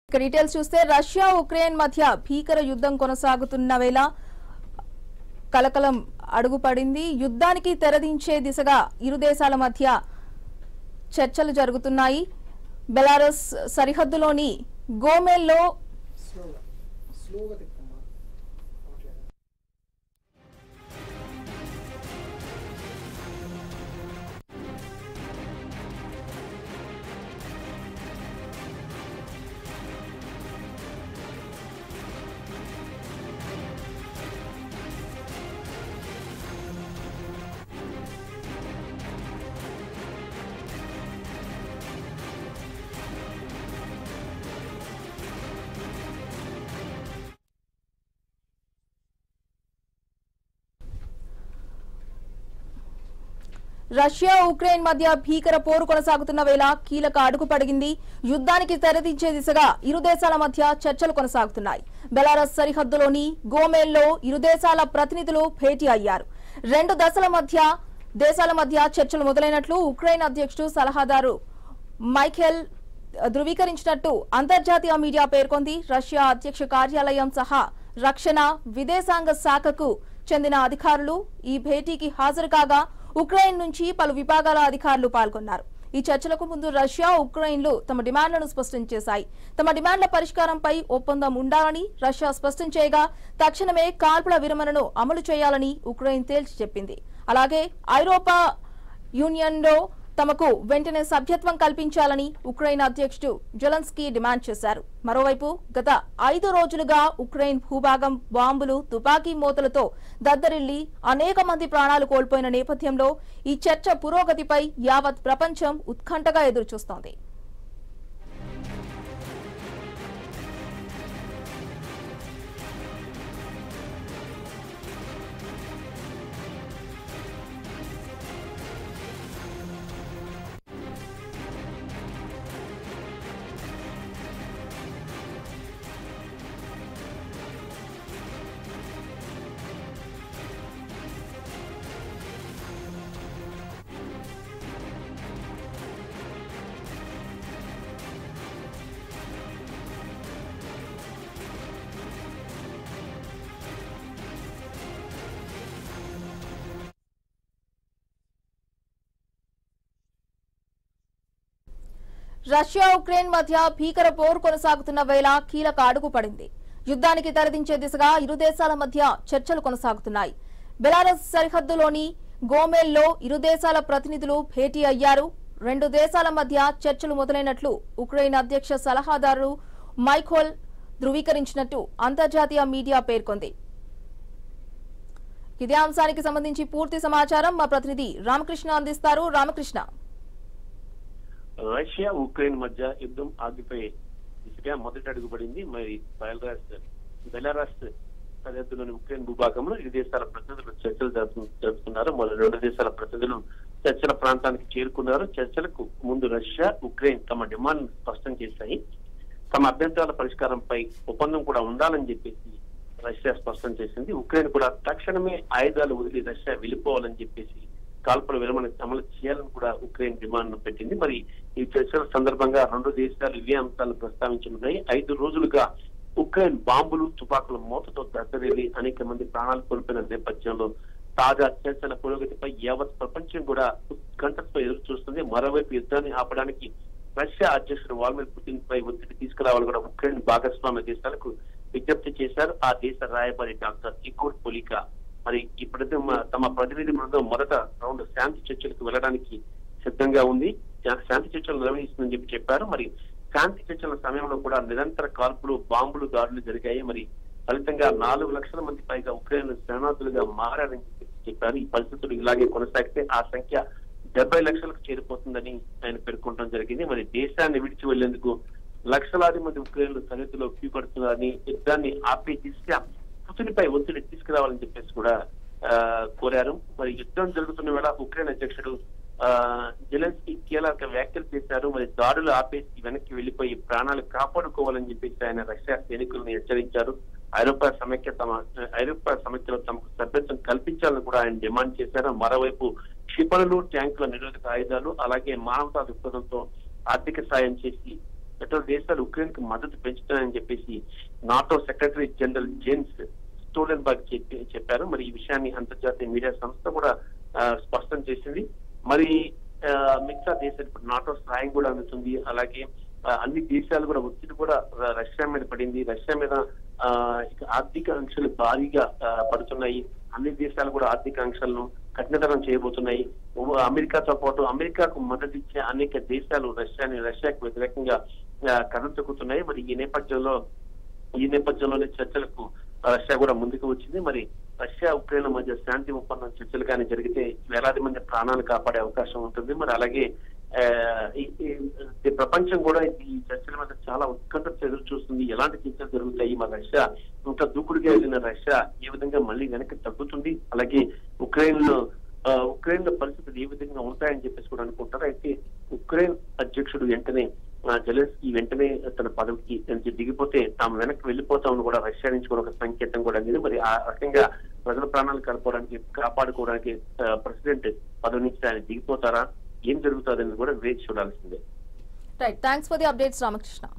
ఇక డీటెయిల్స్ చూస్తే Russia Ukraine మధ్య భీకర యుద్ధం కొనసాగుతున్న వేళ కలకలం అడుగుపడింది యుద్ధానికి తెరదించే దిశగా ఇరు దేశాల మధ్య చర్చలు జరుగుతున్నాయి బెలారస్ సరిహద్దులోని గోమెల్లో స్లోగా స్లోగా తిప్పమ్మా అవట్లేదు రష్యా ఉక్రెయిన్ మధ్య భీకర పోరు కొనసాగుతున్న వేళ కీలక అడుగు పడిగింది యుద్ధానికి తెరదించే దిశగా ఇరు దేశాల మధ్య చర్చలు కొనసాగుతున్నాయి బెలారస్ సరిహద్దులోని గోమేల్లో ఇరు దేశాల ప్రతినిధులు భేటీ అయ్యారు రెండు దశల మధ్య దేశాల మధ్య చర్చలు మొదలైనట్లు ఉక్రెయిన్ అధ్యక్షుడు సలహాదారు మైఖేల్ ధృవీకరించినట్టు అంతర్జాతీయ మీడియా పేర్కొంది రష్యా అధ్యక్ష కార్యాలయం సహా రక్షణ విదేశాంగ శాఖకు చెందిన అధికారులు ఈ భేటీకి హాజరు కాగా ఉక్రెయిన్ నుంచి పలు విభాగాల అధికారులు పాల్గొన్నారు ఈ చర్చలకు ముందు రష్యా ఉక్రెయిన్లు తమ డిమాండ్లను స్పష్టం చేశాయి తమ డిమాండ్ల పరిష్కారంపై ఒప్పందం ఉండాలని రష్యా స్పష్టం చేయగా తక్షణమే కాల్పుల విరమణను అమలు చేయాలని ఉక్రెయిన్ తేల్చి చెప్పింది అలాగే ఐరోపా యూనియన్లో తమకు వెంటనే సభ్యత్వం కల్పించాలని ఉక్రెయిన్ అధ్యక్షుడు జెలెన్స్కీ డిమాండ్ చేశారు మరోవైపు గత ఐదు రోజులుగా ఉక్రెయిన్ భూభాగం బాంబులు తుపాకీ మూతలతో దద్దరిల్లి అనేక మంది ప్రాణాలు కోల్పోయిన నేపథ్యంలో ఈ చర్చ పురోగతిపై యావత్ ప్రపంచం ఉత్కంఠగా ఎదురుచూస్తోంది రష్యా ఉక్రెయిన్ మధ్య భీకర పోరు కొనసాగుతున్న వేళ కీలక అడుగు పడింది యుద్ధానికి తెరదించే దిశగా ఇరు దేశాల మధ్య చర్చలు కొనసాగుతున్నాయి బెలారస్ సరిహద్దులోని గోమెల్లో ఇరు దేశాల ప్రతినిధులు భేటీ అయ్యారు రెండు దేశాల మధ్య చర్చలు మొదలైనట్లు ఉక్రెయిన్ అధ్యక్ష సలహాదారు మైఖోల్ ధృవీకరించినట్టు అంతర్జాతీయ మీడియా పేర్కొంది ఇదే అంశానికి సంబంధించి పూర్తి సమాచారం మా ప్రతినిధి రామకృష్ణ అందిస్తారు రామకృష్ణ రష్యా ఉక్రెయిన్ మధ్య యుద్ధం ఆగిపోయే దిశగా మొదటి అడుగు పడింది మరి బెలారస్ బెలారస్ సరిహద్దులోని ఉక్రెయిన్ భూభాగంలో ఇరు దేశాల ప్రతినిధులు చర్చలు జరుపు జరుపుతున్నారు మొదటి రెండు దేశాల ప్రతినిధులు చర్చల ప్రాంతానికి చేరుకున్నారు చర్చలకు ముందు రష్యా ఉక్రెయిన్ తమ డిమాండ్ స్పష్టం చేశాయి తమ అభ్యంతరాల పరిష్కారంపై ఒప్పందం కూడా ఉండాలని చెప్పేసి రష్యా స్పష్టం చేసింది ఉక్రెయిన్ కూడా తక్షణమే ఆయుధాలు వదిలి రష్యా వెళ్ళిపోవాలని చెప్పేసి కాల్పుల విరమణ అమలు చేయాలని కూడా ఉక్రెయిన్ డిమాండ్ పెట్టింది మరి ఈ చర్చల సందర్భంగా రెండు దేశాలు ఇవే అంశాలను ప్రస్తావించనున్నాయి ఐదు రోజులుగా ఉక్రెయిన్ బాంబులు తుపాకుల మూతతో దద్దరిల్లి అనేక మంది ప్రాణాలు కోల్పోయిన నేపథ్యంలో తాజా చర్చల పురోగతిపై యావత్ ప్రపంచం కూడా ఉత్కంఠతో ఎదురు చూస్తుంది మరోవైపు యుద్ధాన్ని ఆపడానికి రష్యా అధ్యక్షుడు వాల్మీర్ పుతిన్ పై ఒత్తిడి తీసుకురావాలని కూడా ఉక్రెయిన్ భాగస్వామ్య దేశాలకు విజ్ఞప్తి చేశారు ఆ దేశ రాయబారి డాక్టర్ ఇకోర్ పొలికా మరి ఇప్పుడైతే మ- తమ ప్రతినిధి బృందం మొదట రౌండ్ శాంతి చర్చలకు వెళ్ళడానికి సిద్ధంగా ఉంది శా- శాంతి చర్చలు నిర్వహిస్తుందని చెప్పి చెప్పారు మరి శాంతి చర్చల సమయంలో కూడా నిరంతర కాల్పులు బాంబులు దాడులు జరిగాయి మరి ఫలితంగా నాలుగు లక్షల మంది పైగా ఉక్రెయిన్ శరణార్థులుగా మారారని చెప్పి చెప్పారు ఈ పరిస్థితులు ఇలాగే కొనసాగితే ఆ సంఖ్య డెబ్బై లక్షలకు చేరిపోతుందని ఆయన పేర్కొనడం జరిగింది మరి దేశాన్ని విడిచి వెళ్లేందుకు లక్షలాది మంది ఉక్రెయిన్లు సరిహద్దులో క్యూ కడుతున్నారని యుద్ధాన్ని ఆపే దిశగా పుతిన్పై ఒత్తిడి తీసుకురావాలని చెప్పేసి కూడా ఆ, కోరారు మరి యుద్ధం జరుగుతున్న వేళ ఉక్రెయిన్ అధ్యక్షుడు ఆ, జెలెన్స్కీ కీలక వ్యాఖ్యలు చేశారు మరి దాడులు ఆపేసి వెనక్కి వెళ్లిపోయి ప్రాణాలు కాపాడుకోవాలని చెప్పేసి ఆయన రష్యా సైనికులను హెచ్చరించారు ఐరోపా సమైక్య తమ ఐరోపా సమైక్యలో తమకు సభ్యత్వం కల్పించాలని కూడా ఆయన డిమాండ్ చేశారు మరోవైపు క్షిపణులు ట్యాంకుల నిరోధక ఆయుధాలు అలాగే మానవతా దృక్పథంతో ఆర్థిక సాయం చేసి ఇతర దేశాలు ఉక్రెయిన్ కు మద్దతు పెంచుతాయని చెప్పేసి NATO secretary general James Stoltenberg చెప్పి చెప్పారు మరి ఈ విషయాన్ని అంతర్జాతీయ మీడియా సంస్థ కూడా ఆ, స్పష్టం చేసింది మరి ఆ, మిగతా దేశాలు ఇప్పుడు నాటో సహాయం కూడా అందుతుంది అలాగే ఆ, అన్ని దేశాలు కూడా ఒత్తిడి కూడా ర- రష్యా మీద పడింది రష్యా మీద ఆ, ఇక ఆర్థిక ఆంక్షలు భారీగా ఆ, పడుతున్నాయి అన్ని దేశాలు కూడా ఆర్థిక ఆంక్షలను కఠినతరం చేయబోతున్నాయి ఓ- అమెరికాతో పాటు అమెరికాకు మద్దతు ఇచ్చే అనేక దేశాలు రష్యాని రష్యాకు వ్యతిరేకంగా ఆ, కథం తొక్కుతున్నాయి మరి ఈ నేపథ్యంలో ఈ నేపథ్యంలోనే చర్చలకు రష్యా కూడా ముందుకు వచ్చింది మరి రష్యా ఉక్రెయిన్ మధ్య శాంతి ఒప్పందం చర్చలు కానీ జరిగితే వేలాది మంది ప్రాణాలు కాపాడే అవకాశం ఉంటుంది మరి అలాగే ఆ, ఈ- ఈ- ఈ ప్రపంచం కూడా ఈ చర్చల మీద చాలా ఉత్కంఠ ఎదురు చూస్తుంది ఎలాంటి చర్చలు జరుగుతాయి మరి రష్యా ఇంత దూకుడుగా వెళ్ళిన రష్యా ఏ విధంగా మళ్ళీ వెనక్కి తగ్గుతుంది అలాగే ఉక్రెయిన్ లో ఆ, ఉక్రెయిన్ లో పరిస్థితులు ఏ విధంగా ఉంటాయని చెప్పేసి కూడా అనుకుంటారు అయితే ఉక్రెయిన్ అధ్యక్షుడు వెంటనే ఆ, జెలెన్స్కీ వెంటనే తన పదవికి నుంచి దిగిపోతే తాము వెనక్కి వెళ్ళిపోతామని కూడా రష్యా నుంచి కూడా ఒక సంకేతం కూడా అందింది మరి ఆ రకంగా ప్రజల ప్రాణాలు కలుపుకోవడానికి కాపాడుకోవడానికి ఆ, ప్రెసిడెంట్ పదవి నుంచి ఆయన దిగిపోతారా ఏం జరుగుతుందని కూడా వేచి చూడాల్సిందే right thanks for the updates Ramakrishna